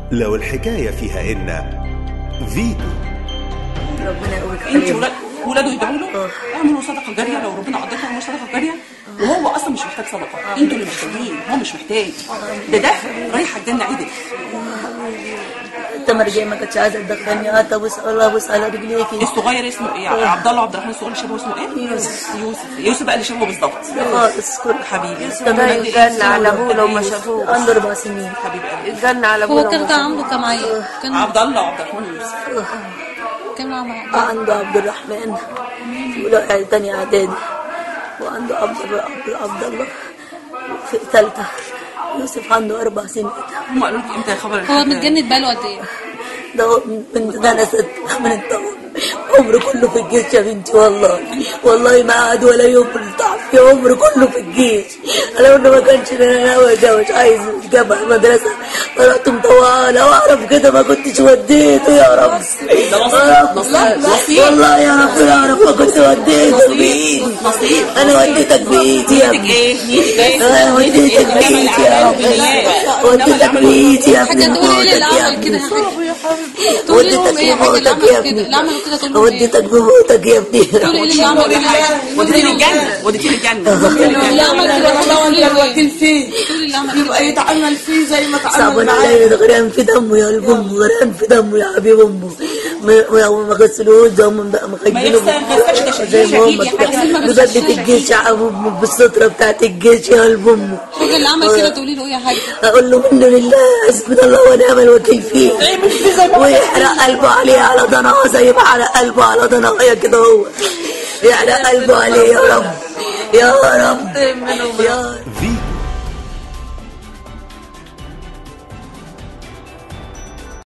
لو الحكاية فيها إن فيتو ربنا يقويك انت عليه. ولاد ولاده يدعوا له اه. اعملوا صدقه جاريه لو ربنا قدركم اعملوا صدقه جاريه وهو اصلا مش محتاج صدقه انتوا اللي محتاجين هو مش محتاج ده ده رايح الجنه عدل التمرجية ما كانتش عايزة تدخلني قعدت ابوس الله ابوس على رجليكي الصغير اسمه ايه عبد الله عبد الرحمن الصغير اللي شبهه اسمه ايه يوسف. يوسف يوسف بقى اللي شبهه بالظبط خالص كل حبيبي ده يتجنن على ابوه لو ما شافوه عنده اربع سنين حبيب قلبي يتجنن على ابوه هو لو كان ما كان شافوه. عنده كام عيل؟ كان عبد الله عبد الرحمن يوسف كان معاه عنده عبد الرحمن وله تاني اعدادي وعنده عبد الر- عبد عبد الله في ثالثة يوسف عنده أربع سنين هم قالوا لك امتى خبر هو الحكاية؟ متجند بقاله قد ايه؟ ده هو من سنة ستة من الطول عمره كله في الجيش يا بنتي والله والله ما قعد ولا يوم التعب في عمره كله في الجيش لو انه ما كانش انا ناوي ده مش عايز جامعة مدرسة رحت مطوعة لو اعرف كده ما كنتش وديته يا رب ده نصيب. يا رب. نصيب. نصيب. والله يا رب يا رب ما كنت وديته بايدي نصيب. انا وديتك بايدي يا نيتك ابني ايه؟ نيتك ايه؟ انا وديتك بايدي يا رب وديتك بايدي يا ابني حاجة تقولي ايه اللي موتك يا عمل كده ابني يا حبيبي؟ تقولي لهم ايه يا حاجة اللي بموتك يا عمل كده؟ ابني اللي عمل كده تقول لهم ايه؟ وديتك بموتك يا ابني تقولي ايه اللي عمل كده؟ وديتني الجنه وديتني الجنه اللي عمل كده تقولي له ايه؟ الوكيل فيه تقولي اللي عمل كده يبقى يتعامل فيه زي ما تعامل صعبان معاه عليا ده غرقان في دمه يا قلب امه غرقان في دمه يا حبيب امه ما- ما ما غسلوش ده هم بقى مخيلهم ما يغسل- ما يغسلش ده زي ما هم شهيد يا حاجة. كده ما بجدة بيغسلش الجيش يا ابو امه بالسترة بتاعت الجيش يا قلب امه الراجل اللي عمل كده تقولي له ايه يا حاج؟ اقول له منه لله حسبنا الله ونعم الوكيل فيه ويحرق قلبه عليه على ضناه زي ما حرق قلبه على ضنايا كده هو يحرق قلبه عليه يا رب يا رب يا رب فيتو